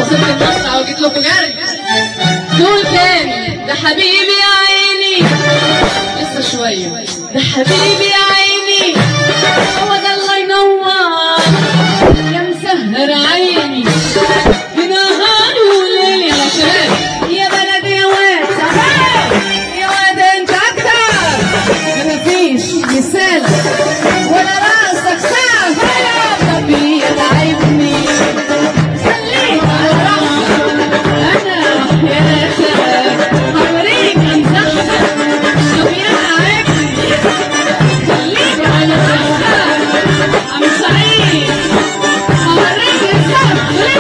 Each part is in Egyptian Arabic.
وسبت المصنع وجيت لكم جري دول تاني ده حبيبي يا عيني لسه شوية ده حبيبي يا عيني هو ده الله ينور يا مسهر عيني بنهار وليل يا شباب يا بلدي يا واد سلام يا واد انت اكتر ده مفيش مثال ولا راسك سقف طب يتعبني خليك على راسك انا يا ناسا هوريك امزحك طب يتعبني خليك على راسك عم سعيد هوريك السقف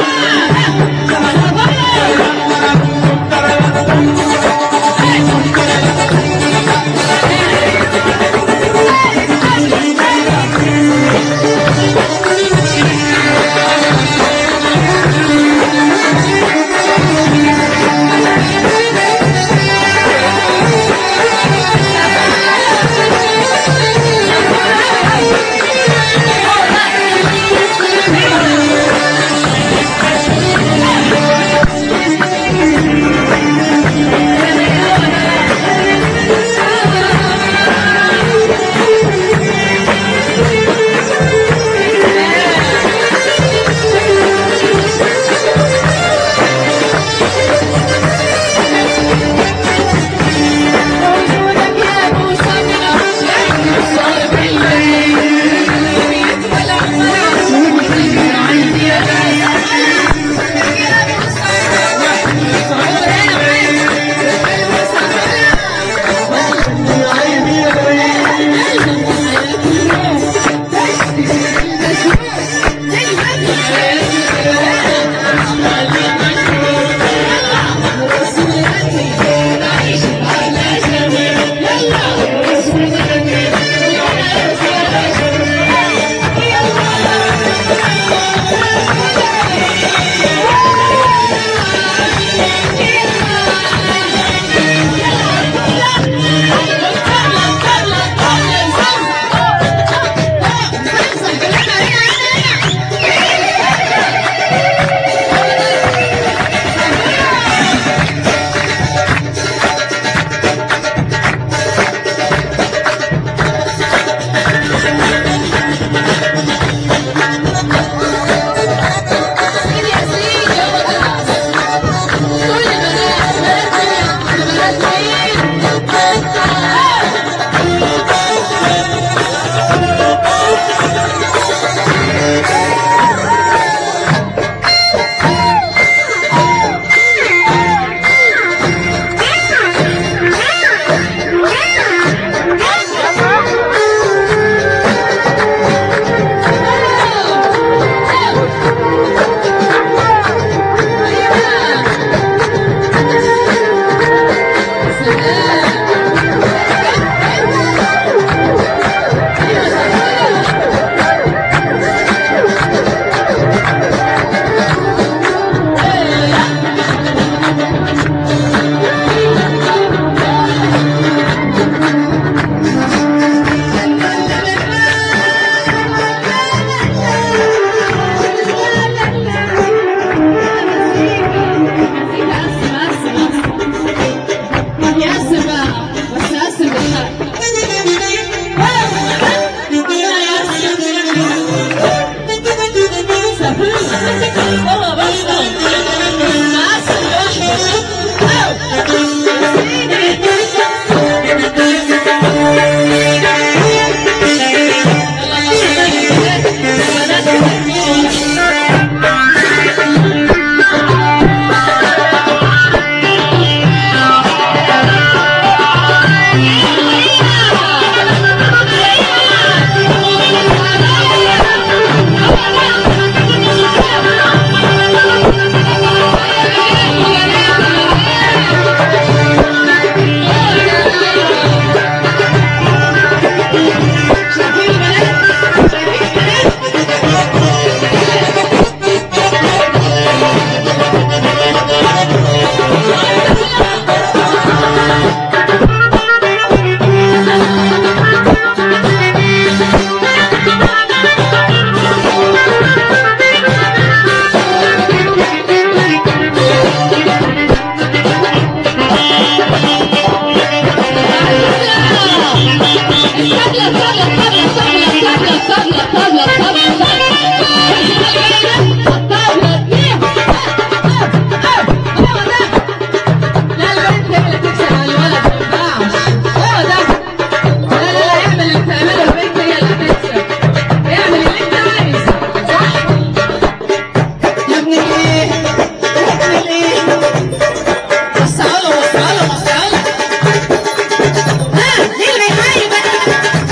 ابن الايه ابن الايه وسعوا له وسعوا له وسعوا له ها مين اللي بيحيي بقى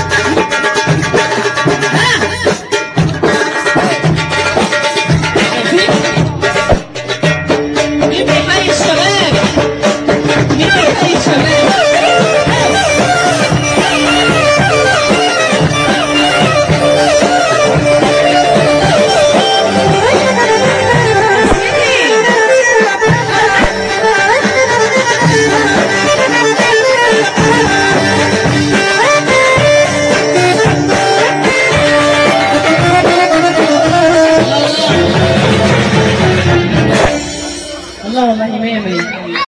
ها مين بيحيي الشباب مين بيحيي الشباب الله والله مية مية